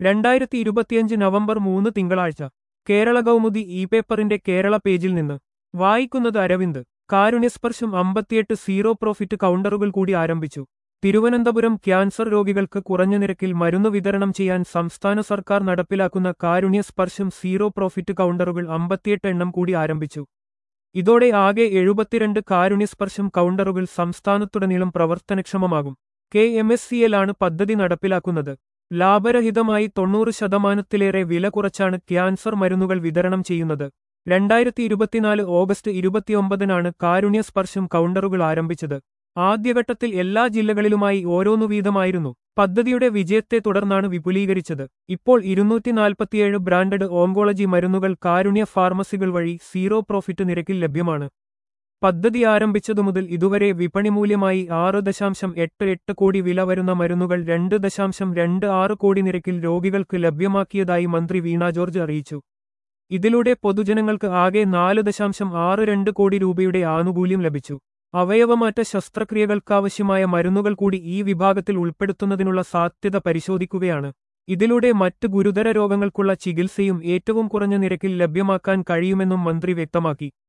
രണ്ടായിരത്തി ഇരുപത്തിയഞ്ച് നവംബർ മൂന്ന് തിങ്കളാഴ്ച കേരള കൗമുദി ഇ പേപ്പറിന്റെ കേരള പേജിൽ നിന്ന് വായിക്കുന്നത് അരവിന്ദ് കാരുണ്യസ്പർശം അമ്പത്തിയെട്ട് സീറോ പ്രോഫിറ്റ് കൗണ്ടറുകൾ കൂടി ആരംഭിച്ചു തിരുവനന്തപുരം ക്യാൻസർ രോഗികൾക്ക് കുറഞ്ഞ നിരക്കിൽ മരുന്ന് വിതരണം ചെയ്യാൻ സംസ്ഥാന സർക്കാർ നടപ്പിലാക്കുന്ന കാരുണ്യസ്പർശം സീറോ പ്രോഫിറ്റ് കൗണ്ടറുകൾ അമ്പത്തിയെട്ട് എണ്ണം കൂടി ആരംഭിച്ചു ഇതോടെ ആകെ എഴുപത്തിരണ്ട് കാരുണ്യസ്പർശം കൗണ്ടറുകൾ സംസ്ഥാനത്തുടനീളം പ്രവർത്തനക്ഷമമാകും കെ എം എസ് സി എല്ലാണ് പദ്ധതി നടപ്പിലാക്കുന്നത് ലാഭരഹിതമായി തൊണ്ണൂറ് ശതമാനത്തിലേറെ വില കുറച്ചാണ് ക്യാൻസർ മരുന്നുകൾ വിതരണം ചെയ്യുന്നത് രണ്ടായിരത്തി ഇരുപത്തിനാല് ഓഗസ്റ്റ് ഇരുപത്തിയൊമ്പതിനാണ് കാരുണ്യസ്പർശം കൗണ്ടറുകൾ ആരംഭിച്ചത് ആദ്യഘട്ടത്തിൽ എല്ലാ ജില്ലകളിലുമായി ഓരോന്നു വീതമായിരുന്നു പദ്ധതിയുടെ വിജയത്തെ തുടർന്നാണ് വിപുലീകരിച്ചത് ഇപ്പോൾ ഇരുന്നൂറ്റി നാൽപ്പത്തിയേഴ് ബ്രാൻഡഡ് ഓങ്കോളജി മരുന്നുകൾ കാരുണ്യ ഫാർമസികൾ വഴി സീറോ പ്രോഫിറ്റ് നിരക്കിൽ ലഭ്യമാണ് പദ്ധതി ആരംഭിച്ചതു മുതൽ ഇതുവരെ വിപണി മൂല്യമായി ആറ് ദശാംശം എട്ട് എട്ട് കോടി വില വരുന്ന മരുന്നുകൾ രണ്ട് ദശാംശം രണ്ട് ആറ് കോടി നിരക്കിൽ രോഗികൾക്ക് ലഭ്യമാക്കിയതായി മന്ത്രി വീണ ജോർജ് അറിയിച്ചു ഇതിലൂടെ പൊതുജനങ്ങൾക്ക് ആകെ നാല് ദശാംശം ആറ് രണ്ട് കോടി രൂപയുടെ ആനുകൂല്യം ലഭിച്ചു അവയവമാറ്റ ശസ്ത്രക്രിയകൾക്കാവശ്യമായ മരുന്നുകൾ കൂടി ഈ വിഭാഗത്തിൽ ഉൾപ്പെടുത്തുന്നതിനുള്ള സാധ്യത പരിശോധിക്കുകയാണ് ഇതിലൂടെ മറ്റ് ഗുരുതര രോഗങ്ങൾക്കുള്ള ചികിത്സയും ഏറ്റവും കുറഞ്ഞ നിരക്കിൽ ലഭ്യമാക്കാൻ കഴിയുമെന്നും മന്ത്രി വ്യക്തമാക്കി